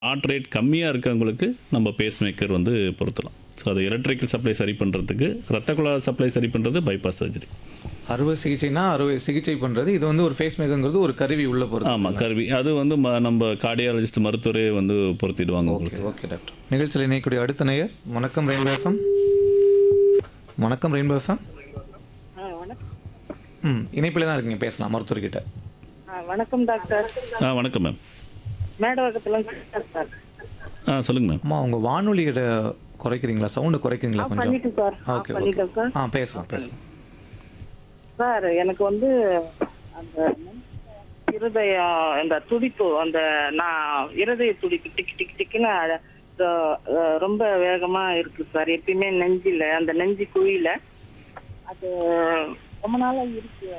Heart rate கம்மியாக இருக்கவங்களுக்கு நம்ம பேஸ் மேக்கர் வந்து பொருத்தலாம் ஸோ அது எலக்ட்ரிக்கல் சப்ளை சரி பண்ணுறதுக்கு ரத்த குழாய் சப்ளை சரி பண்ணுறது பைபாஸ் சர்ஜரி அறுவை சிகிச்சைனா அறுவை சிகிச்சை பண்ணுறது இது வந்து ஒரு ஃபேஸ் மேக்கங்கிறது ஒரு கருவி உள்ள போகிறது ஆமாம் கருவி அது வந்து ம- நம்ம கார்டியாலஜிஸ்ட் மருத்துவரே வந்து பொருத்திடுவாங்க உங்களுக்கு ஓகே ஓகே டாக்டர் நிகழ்ச்சியில் இணையக்கூடிய அடுத்த நேயர் வணக்கம் ரெயின்போ எஃப்எம் வணக்கம் ரெயின்போ எஃப்எம் ஆ, வணக்கம் ம் இணைப்பில் தான் இருக்கீங்க பேசலாம் மருத்துவர்கிட்ட ஆ, வணக்கம் டாக்டர் ஆ வணக்கம் மேம் மேடவகத்துல சார் ஆ சொல்லுங்கள் மேம் அம்மா உங்கள் வானொலியோட குறைக்கிறீங்களா சவுண்டு குறைக்கிறீங்களா கொஞ்சம் பண்ணிட்டேன் சார் ஆ, ஓகே ஓகே பண்ணிட்டேன் சார் ஆ பேசலாம் பேசலாம் சார் எனக்கு வந்து அந்த இருதயம் அந்த துடிப்பு அந்த நான் இருதய துடிப்பு டிக் டிக் டிக்னு அ- அ- அ- ரொம்ப வேகமா இருக்கு சார் எப்பயுமே நெஞ்சில அந்த நெஞ்சு குழியில அது ரொம்ப நாளா இருக்கு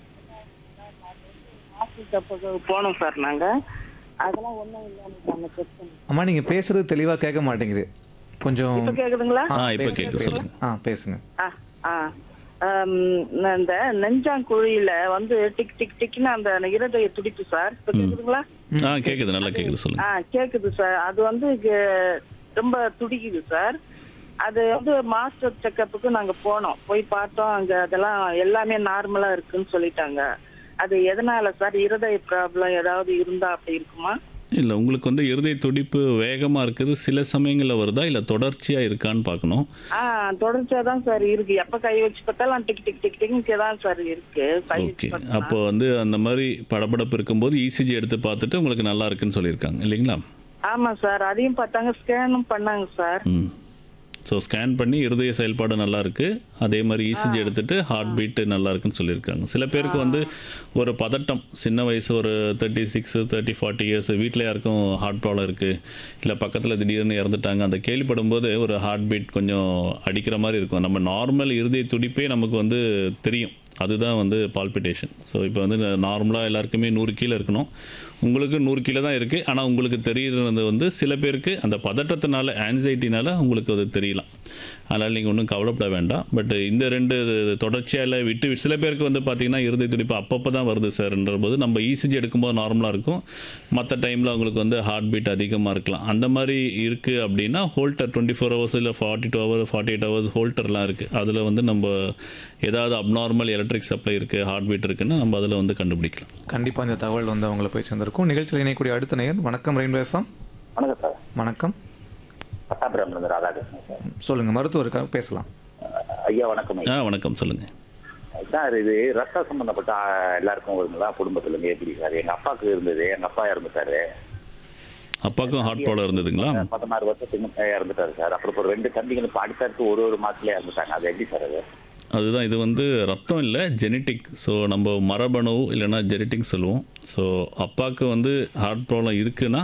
ஹாஸ்பிட்டல் போனோம் சார் நாங்க அதெல்லாம் ஒண்ணும் இல்லைன்னு நாங்க செக் பண்ணி அம்மா நீங்கள் பேசுறது தெளிவாக கேட்க மாட்டேங்குது கொஞ்சம் இப்ப கேக்குதுங்களா ஆ இப்போ பேசுங்க, கேட்குது பேசுங்க. சொல்லுங்கள் ஆ பேசுங்க ஆ, ஆ. ஆம், இந்த நெஞ்சாங்குழியில வந்து டிக் டிக் டிக்னு அந்த இருதய துடிப்பு சார் இப்ப கேக்குதுங்களா ஆ கேட்குது நல்லா கேட்குது ஆ சொல்லுங்கள் கேக்குது சார் அது வந்து கே- ரொம்ப துடிக்குது சார் அது வந்து மாஸ்டர் செக்கப்புக்கு நாங்க போனோம் போய் பார்த்தோம் அங்க அதெல்லாம் எல்லாமே நார்மலா இருக்குன்னு சொல்லிட்டாங்க அது எதனால சார் இருதய ப்ராப்ளம் ஏதாவது இருந்தா அப்படி இருக்குமா இல்லை உங்களுக்கு வந்து இருதய துடிப்பு வேகமாக இருக்குது சில சமயங்களில் வருதா இல்லை தொடர்ச்சியாக இருக்கான்னு பார்க்கணும் ஆ தொடர்ச்சியா தான் சார் இருக்கு எப்ப கை வச்சு பார்த்தாலும் டிக் டிக் டிக் டிக்னு தான் சார் இருக்கு கை வச்சு ஓகே பார்த்தா. அப்போ வந்து அந்த மாதிரி படபடப்பு இருக்கும்போது இசிஜி எடுத்து பார்த்துட்டு உங்களுக்கு நல்லா இருக்குன்னு சொல்லியிருக்காங்க இல்லைங்களா ஆமா சார் அதையும் பார்த்தாங்க ஸ்கேனும் பண்ணாங்க சார் ம் ஸோ ஸ்கேன் பண்ணி இருதய செயல்பாடு நல்லா இருக்கு அதே மாதிரி இசிஜி எடுத்துட்டு ஹார்ட் பீட்டு நல்லா இருக்குன்னு சொல்லியிருக்காங்க சில பேருக்கு வந்து ஒரு பதட்டம் சின்ன வயசு ஒரு thirty six thirty forty years வீட்டில் யாருக்கும் ஹார்ட் ப்ராப்ளம் இருக்குது இல்லை பக்கத்தில் திடீர்னு இறந்துட்டாங்க அந்த கேள்விப்படும்போது ஒரு ஹார்ட் பீட் கொஞ்சம் அடிக்கிற மாதிரி இருக்கும் நம்ம நார்மல் இருதய துடிப்பே நமக்கு வந்து தெரியும் அதுதான் வந்து பால்பிட்டேஷன் ஸோ இப்போ வந்து நார்மலாக எல்லாருக்குமே நூறு கீழே இருக்கணும் உங்களுக்கு நூறு கிலோ தான் இருக்குது ஆனால் உங்களுக்கு தெரியுறது வந்து சில பேருக்கு அந்த பதட்டத்தினால ஆன்சைட்டினால உங்களுக்கு அது தெரியலாம் அதனால் நீங்கள் ஒன்றும் கவலைப்பட வேண்டாம் பட் இந்த ரெண்டு தொடர்ச்சியால் விட்டு சில பேருக்கு வந்து பார்த்தீங்கன்னா இருதய துடிப்பு அப்பப்போ தான் வருது சார்ன்ற போது நம்ம இசிஜி எடுக்கும்போது நார்மலாக இருக்கும் மற்ற டைமில் அவங்களுக்கு வந்து ஹார்ட் பீட் அதிகமாக இருக்கலாம் அந்த மாதிரி இருக்குது அப்படின்னா ஹோல்டர் டுவெண்ட்டி ஃபோர் ஹவர்ஸ் இல்லை forty two hour forty eight hours ஹோல்டர்லாம் இருக்குது அதில் வந்து நம்ம ஏதாவது அப்நார்மல் எலக்ட்ரிக் சப்ளை இருக்குது ஹார்ட் பீட் இருக்குன்னா நம்ம அதில் வந்து கண்டுபிடிக்கலாம் கண்டிப்பாக இந்த தகவல் வந்து அவங்கள போய் சேர்ந்திருக்கும் நிகழ்ச்சியில் இணையக்கூடிய அடுத்த நேயர் வணக்கம் ரெயின்போ எஃப்எம் வணக்கம் சார் வணக்கம் பட்டாபிராமிலிருந்து ராதாகிருஷ்ணன் சார் சொல்லுங்கள் மருத்துவருக்காக பேசலாம் ஐயா வணக்கம் ஐயா ஆ வணக்கம் சொல்லுங்கள் சார் இது ரத்த சம்பந்தப்பட்ட ஆ, எல்லாருக்கும் வருங்களா குடும்பத்துல இருந்து எப்படி சார் எங்க அப்பாவுக்கு இருந்தது எங்க அப்பா இறந்துட்டாரு அப்பாவுக்கும் ஹார்ட் ப்ராப்ளம் இருந்ததுங்களா பதினாறு வருஷத்துக்கு முன்னே இறந்துட்டாரு சார் அப்புறம் இப்போ ரெண்டு தம்பிகள் இப்போ அடுத்தடுத்து ஒரு ஒரு மாசத்துல இறந்துட்டாங்க அது எப்படி சார் அது அதுதான் இது வந்து ரத்தம் இல்லை ஜெனட்டிக் ஸோ நம்ம மரபணு இல்லைன்னா ஜெனட்டிக் சொல்லுவோம் ஸோ அப்பாவுக்கு வந்து ஹார்ட் ப்ராப்ளம் இருக்குன்னா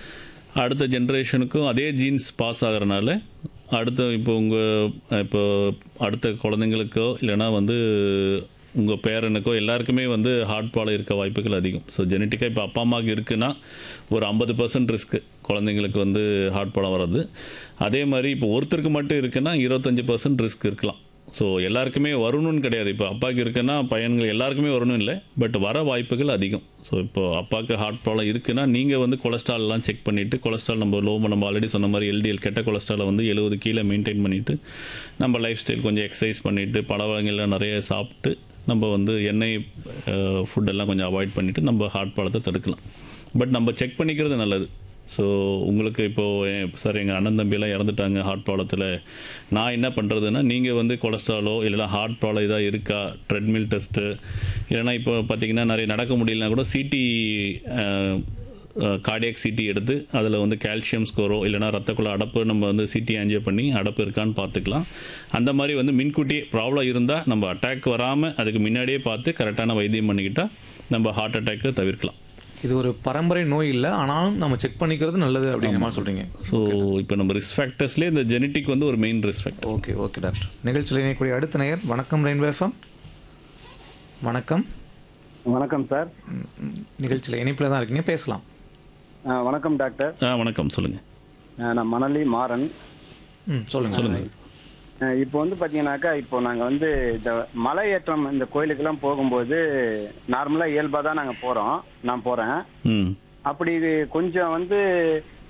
அடுத்த ஜென்ரேஷனுக்கும் அதே ஜீன்ஸ் பாஸ் ஆகிறனால அடுத்த இப்போ உங்கள் இப்போ அடுத்த குழந்தைங்களுக்கோ இல்லைன்னா வந்து உங்கள் பேரனுக்கோ எல்லாருக்குமே வந்து ஹார்ட் ப்ராப்ளம் இருக்க வாய்ப்புகள் அதிகம் ஸோ ஜெனட்டிக்காக இப்போ அப்பா அம்மாவுக்கு இருக்குன்னா ஒரு ஐம்பது பர்சன்ட் ரிஸ்க்கு குழந்தைங்களுக்கு வந்து ஹார்ட் ப்ராப்ளம் வர்றது அதே மாதிரி இப்போ ஒருத்தருக்கு மட்டும் இருக்குன்னா இருபத்தஞ்சி பர்சன்ட் ரிஸ்க் இருக்கலாம் ஸோ எல்லாருக்குமே வரணும்னு கிடையாது இப்போ அப்பாவுக்கு இருக்குன்னா பையன்கள் எல்லாருக்குமே வரணும் இல்லை பட் வர வாய்ப்புகள் அதிகம் ஸோ இப்போ அப்பாவுக்கு ஹார்ட் ப்ராப்ளம் இருக்குன்னா நீங்கள் வந்து கொலஸ்ட்ரால்லாம் செக் பண்ணிவிட்டு கொலஸ்ட்ரால் நம்ம லோ நம்ம ஆல்ரெடி சொன்ன மாதிரி எல்டிஎல் கெட்ட கொலஸ்ட்ராலை வந்து எழுபது கீழே மெயின்டைன் பண்ணிவிட்டு நம்ம லைஃப் ஸ்டைல் கொஞ்சம் எக்ஸசைஸ் பண்ணிவிட்டு பழ வகைகள்லாம் நிறைய சாப்பிட்டு நம்ம வந்து எண்ணெய் ஃபுட்டெல்லாம் கொஞ்சம் அவாய்ட் பண்ணிவிட்டு நம்ம ஹார்ட் ப்ராப்ளத்தை தடுக்கலாம் பட் நம்ம செக் பண்ணிக்கிறது நல்லது ஸோ உங்களுக்கு இப்போது சார் எங்கள் அண்ணன் தம்பியெல்லாம் இறந்துட்டாங்க ஹார்ட் ப்ராப்ளத்தில் நான் என்ன பண்ணுறதுன்னா நீங்கள் வந்து கொலஸ்ட்ராலோ இல்லைனா ஹார்ட் ப்ராப்ளம் இதாக இருக்கா ட்ரெட்மில் டெஸ்ட்டு இல்லைனா இப்போ பார்த்தீங்கன்னா நிறைய நடக்க முடியலனா கூட சிடி கார்டியாக் சிடி எடுத்து அதில் வந்து கால்சியம் ஸ்கோரோ இல்லைனா ரத்தக்குள்ள அடப்பு நம்ம வந்து சிடி ஆஞ்சியோ பண்ணி அடப்பு இருக்கான்னு பார்த்துக்கலாம் அந்த மாதிரி வந்து முன்கூட்டியே ப்ராப்ளம் இருந்தால் நம்ம அட்டாக் வராமல் அதுக்கு முன்னாடியே பார்த்து கரெக்டான வைத்தியம் பண்ணிக்கிட்டால் நம்ம ஹார்ட் அட்டாக்கை தவிர்க்கலாம் இது ஒரு பரம்பரை நோய் இல்லை ஆனாலும் நம்ம செக் பண்ணிக்கிறது நல்லது அப்படிங்கிற மாதிரி சொல்கிறீங்க ஸோ இப்போ நம்ம ரிஸ்க் ஃபேக்டர்ஸ்லேயே இந்த ஜெனட்டிக் வந்து ஒரு main risk factor okay okay doctor நிகழ்ச்சியில் இணையக்கூடிய அடுத்த நேயர் வணக்கம் ரெயின்போ எஃப்எம் வணக்கம் வணக்கம் சார் ம், ம், நிகழ்ச்சியில் இணைப்பில் தான் இருக்கீங்க பேசலாம் ஆ, வணக்கம் டாக்டர் ஆ வணக்கம் சொல்லுங்கள் ஆ, நான் மணலி மாறன் ம் சொல்லுங்கள் சொல்லுங்கள் ஆ, இப்போ வந்து பார்த்தீங்கன்னாக்கா இப்போ நாங்கள் வந்து இந்த மலை ஏற்றம் இந்த கோயிலுக்கெல்லாம் போகும்போது நார்மலாக இயல்பாக தான் நாங்கள் போகிறோம் நான் போகிறேன் ம் அப்படி இது கொஞ்சம் வந்து